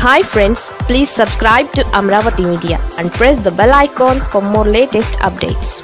hi friends please subscribe to Amaravati media and press the bell icon for more latest updates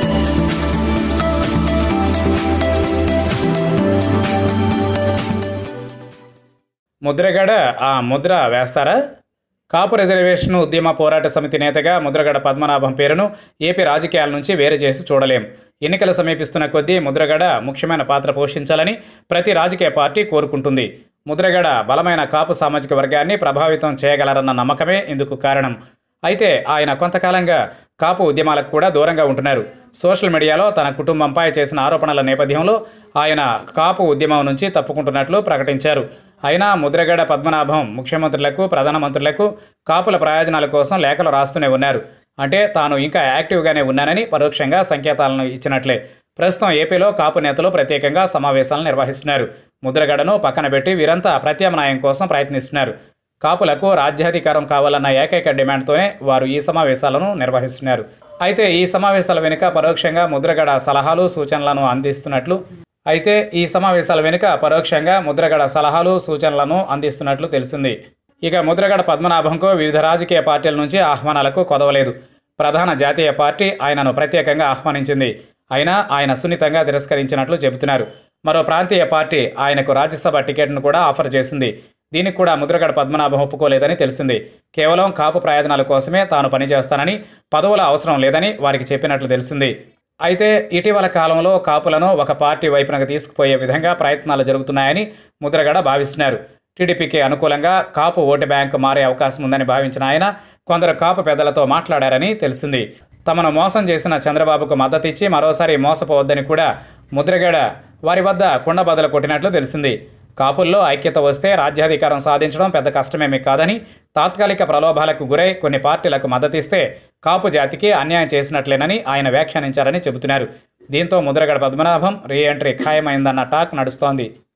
Mudragada ఆ ముద్ర వేస్తారా కాపు reservation ఉద్యమ పోరాట సమితి నేతగా ముద్రగడ పద్మనాభం పేరును ఏపీ రాజకీయాల నుంచి వేరు చేసి చూడలేం ఎన్నికలు సమీపిస్తున్న కొద్దీ ముద్రగడ ముఖ్యమైన పాత్ర పోషించాలని ప్రతి రాజకీయ పార్టీ కోరుకుంటుంది ముద్రగడ బలమైన కాపు సామాజిక వర్గాన్ని ప్రభావితం చేయగలరన్న నమ్మకమే ఇందుకు కారణం అయితే ఆయన కొంతకాలంగా కాపు ఉద్యమాలకు కూడా దూరంగా ఉంటున్నారు సోషల్ మీడియాలో తన కుటుంబంపై చేసిన ఆరోపణల నేపథ్యంలో ఆయన కాపు ఉద్యమం నుంచి తప్పుకుంటున్నట్లు ప్రకటించారు అయినా ముద్రగడ పద్మనాభం ముఖ్యమంత్రులకు ప్రధానమంత్రులకు కాపుల ప్రయోజనాల కోసం లేఖలు రాస్తూనే ఉన్నారు అంటే తాను ఇంకా యాక్టివ్గానే ఉన్నానని పరోక్షంగా సంకేతాలను ఇచ్చినట్లే ప్రస్తుతం ఏపీలో కాపు నేతలు ప్రత్యేకంగా సమావేశాలను నిర్వహిస్తున్నారు ముద్రగడను పక్కన పెట్టి వీరంతా ప్రత్యామ్నాయం కోసం ప్రయత్నిస్తున్నారు కాపులకు రాజ్యాధికారం కావాలన్న ఏకైక డిమాండ్తోనే వారు ఈ సమావేశాలను నిర్వహిస్తున్నారు అయితే ఈ సమావేశాల వెనుక పరోక్షంగా ముద్రగడ సలహాలు సూచనలను అందిస్తున్నట్లు అయితే ఈ సమావేశాల వెనుక పరోక్షంగా ముద్రగడ సలహాలు సూచనలను అందిస్తున్నట్లు తెలిసింది ఇక ముద్రగడ పద్మనాభంకు వివిధ రాజకీయ పార్టీల నుంచి ఆహ్వానాలకు కొదవలేదు ప్రధాన జాతీయ పార్టీ ఆయనను ప్రత్యేకంగా ఆహ్వానించింది అయినా ఆయన సున్నితంగా తిరస్కరించినట్లు చెబుతున్నారు మరో ప్రాంతీయ పార్టీ ఆయనకు రాజ్యసభ టికెట్ను కూడా ఆఫర్ చేసింది దీనికి కూడా ముద్రగడ పద్మనాభం ఒప్పుకోలేదని తెలిసింది కేవలం కాపు ప్రయోజనాల కోసమే తాను పనిచేస్తానని పదవుల అవసరం లేదని వారికి చెప్పినట్లు తెలిసింది అయితే ఇటీవల కాలంలో కాపులను ఒక పార్టీ వైపునకు తీసుకుపోయే విధంగా ప్రయత్నాలు జరుగుతున్నాయని ముద్రగడ భావిస్తున్నారు టీడీపీకి అనుకూలంగా కాపు ఓటు బ్యాంక్ మారే అవకాశం ఉందని భావించిన ఆయన కొందరు కాపు పెద్దలతో మాట్లాడారని తెలిసింది తమను మోసం చేసిన చంద్రబాబుకు మద్దతిచ్చి మరోసారి మోసపోవద్దని కూడా ముద్రగడ వారి వద్ద కుండబద్దలు కొట్టినట్లు తెలిసింది కాపుల్లో ఐక్యత వస్తే రాజ్యాధికారం సాధించడం పెద్ద కష్టమేమీ కాదని తాత్కాలిక ప్రలోభాలకు గురై కొన్ని పార్టీలకు మద్దతిస్తే కాపు జాతికి అన్యాయం చేసినట్లేనని ఆయన వ్యాఖ్యానించారని చెబుతున్నారు దీంతో ముద్రగడ పద్మనాభం రీ ఎంట్రీ ఖాయమైందన్న టాక్ నడుస్తోంది